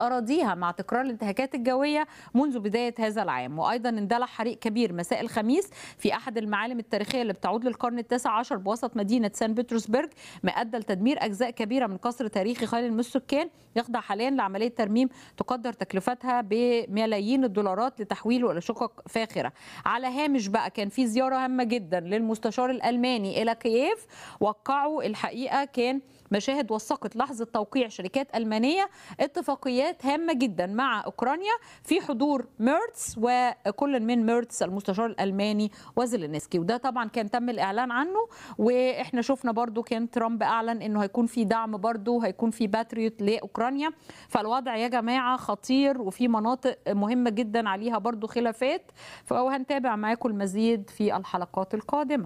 أراضيها مع تكرار الانتهاكات الجوية منذ بداية هذا العام وأيضا اندلع حريق كبير مساء الخميس في أحد المعالم التاريخية اللي بتعود للقرن التاسع عشر بوسط مدينة سان بطرسبرغ ما أدى لتدمير أجزاء كبيرة من قصر تاريخي خالي من السكان يخضع حاليا لعملية ترميم تقدر تكلفتها بملايين الدولارات لتحويله إلى شقق فاخرة على هامش بقى كان في زيارة هامة جدا للمستشار الألماني إلى كييف وقعوا الحقيقة كان مشاهد وثقت لحظة توقيع شركات ألمانية اتفاقيات هامة جدا مع أوكرانيا في حضور ميرتس وكل من ميرتس المستشار الألماني وزيلينسكي وده طبعا كان تم الإعلان عنه وإحنا شفنا برضو كان ترامب أعلن إنه هيكون في دعم برضو هيكون في باتريوت لأوكرانيا فالوضع يا جماعة خطير وفي مناطق مهمة جدا عليها برضو خلافات فهنتابع معاكم المزيد في الحلقات القادمة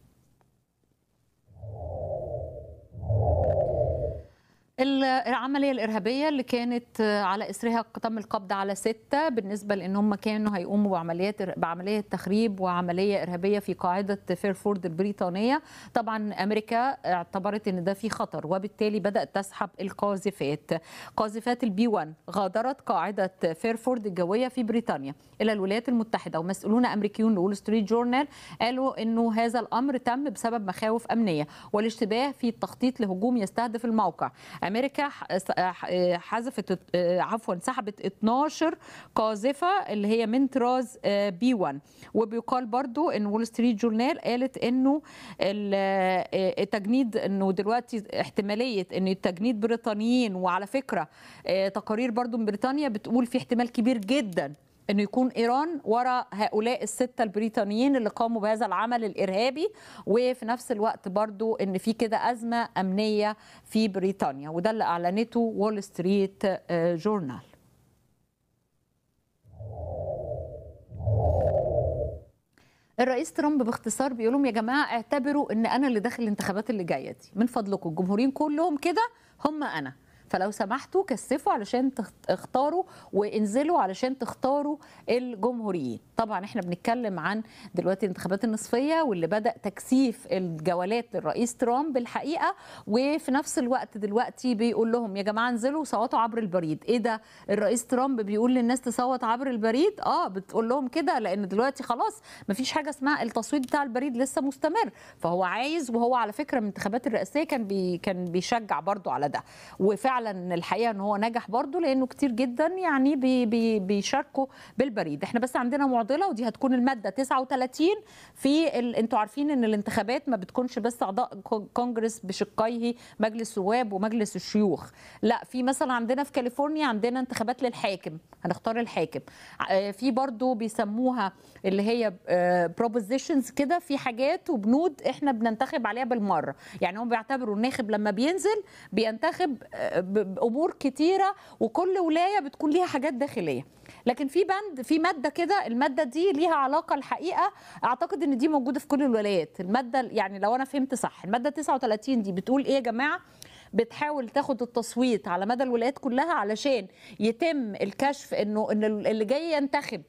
العملية الإرهابية اللي كانت على إثرها تم القبض على ستة بالنسبة لأن هم كانوا هيقوموا بعمليات بعملية تخريب وعملية إرهابية في قاعدة فيرفورد البريطانية طبعا أمريكا اعتبرت أن ده في خطر وبالتالي بدأت تسحب القاذفات قاذفات البي 1 غادرت قاعدة فيرفورد الجوية في بريطانيا إلى الولايات المتحدة ومسؤولون أمريكيون لول ستريت جورنال قالوا أنه هذا الأمر تم بسبب مخاوف أمنية والاشتباه في التخطيط لهجوم يستهدف الموقع امريكا حذفت عفوا سحبت 12 قاذفه اللي هي من طراز بي 1 وبيقال برضو ان وول ستريت جورنال قالت انه التجنيد انه دلوقتي احتماليه ان التجنيد بريطانيين وعلى فكره تقارير برضو من بريطانيا بتقول في احتمال كبير جدا انه يكون ايران وراء هؤلاء السته البريطانيين اللي قاموا بهذا العمل الارهابي وفي نفس الوقت برضو ان في كده ازمه امنيه في بريطانيا وده اللي اعلنته وول ستريت جورنال الرئيس ترامب باختصار بيقول لهم يا جماعه اعتبروا ان انا اللي داخل الانتخابات اللي جايه دي من فضلكم الجمهوريين كلهم كده هم انا فلو سمحتوا كثفوا علشان تختاروا وانزلوا علشان تختاروا الجمهوريين طبعا احنا بنتكلم عن دلوقتي الانتخابات النصفيه واللي بدا تكثيف الجولات للرئيس ترامب الحقيقه وفي نفس الوقت دلوقتي بيقول لهم يا جماعه انزلوا صوتوا عبر البريد ايه ده الرئيس ترامب بيقول للناس تصوت عبر البريد اه بتقول لهم كده لان دلوقتي خلاص مفيش حاجه اسمها التصويت بتاع البريد لسه مستمر فهو عايز وهو على فكره من الانتخابات الرئاسيه كان بي كان بيشجع برضو على ده وفعلا فعلا الحقيقه ان هو نجح برضه لانه كتير جدا يعني بي بي بيشاركوا بالبريد احنا بس عندنا معضله ودي هتكون الماده 39 في ال... انتوا عارفين ان الانتخابات ما بتكونش بس اعضاء كونجرس بشقيه مجلس النواب ومجلس الشيوخ لا في مثلا عندنا في كاليفورنيا عندنا انتخابات للحاكم هنختار الحاكم في برضه بيسموها اللي هي بروبوزيشنز كده في حاجات وبنود احنا بننتخب عليها بالمره يعني هم بيعتبروا الناخب لما بينزل بينتخب بامور كتيره وكل ولايه بتكون ليها حاجات داخليه لكن في بند في ماده كده الماده دي ليها علاقه الحقيقه اعتقد ان دي موجوده في كل الولايات الماده يعني لو انا فهمت صح الماده 39 دي بتقول ايه يا جماعه بتحاول تاخد التصويت على مدى الولايات كلها علشان يتم الكشف انه ان اللي جاي ينتخب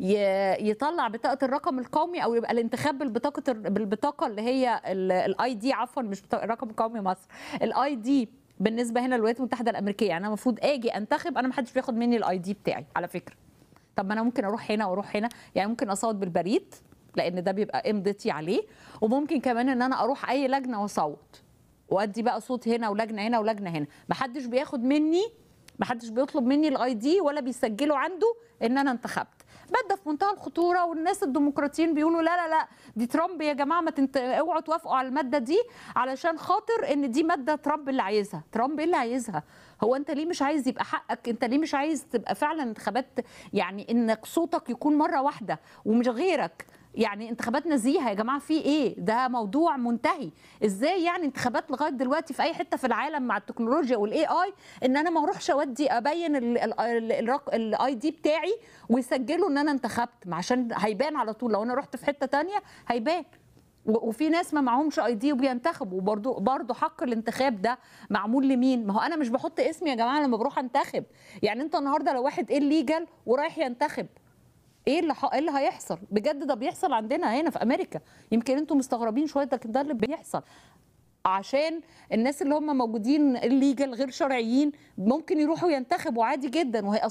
يطلع بطاقه الرقم القومي او يبقى الانتخاب بالبطاقه بالبطاقه اللي هي الاي دي عفوا مش الرقم القومي مصر الاي دي بالنسبه هنا للولايات المتحده الامريكيه يعني انا المفروض اجي انتخب انا ما حدش بياخد مني الاي دي بتاعي على فكره طب ما انا ممكن اروح هنا واروح هنا يعني ممكن اصوت بالبريد لان ده بيبقى امضتي عليه وممكن كمان ان انا اروح اي لجنه واصوت وادي بقى صوت هنا ولجنه هنا ولجنه هنا ما حدش بياخد مني ما حدش بيطلب مني الاي دي ولا بيسجله عنده ان انا انتخبت ماده في منتهى الخطوره والناس الديمقراطيين بيقولوا لا لا لا دي ترامب يا جماعه ما تنت... اوعوا توافقوا على الماده دي علشان خاطر ان دي ماده ترامب اللي عايزها ترامب ايه اللي عايزها هو انت ليه مش عايز يبقى حقك انت ليه مش عايز تبقى فعلا انتخابات يعني ان صوتك يكون مره واحده ومش غيرك يعني انتخابات نزيهه يا جماعه في ايه ده موضوع منتهي ازاي يعني انتخابات لغايه دلوقتي في اي حته في العالم مع التكنولوجيا والاي اي ان انا ما اروحش اودي ابين الاي دي بتاعي ويسجلوا ان انا انتخبت عشان هيبان على طول لو انا رحت في حته تانية هيبان وفي ناس ما معهمش اي دي وبينتخبوا وبرضه برضه حق الانتخاب ده معمول لمين؟ ما هو انا مش بحط اسمي يا جماعه لما بروح انتخب، يعني انت النهارده لو واحد الليجل ورايح ينتخب ايه اللي ح... ايه اللي هيحصل؟ بجد ده بيحصل عندنا هنا في امريكا، يمكن انتم مستغربين شويه لكن ده اللي بيحصل. عشان الناس اللي هم موجودين الليجل غير شرعيين ممكن يروحوا ينتخبوا عادي جدا وهي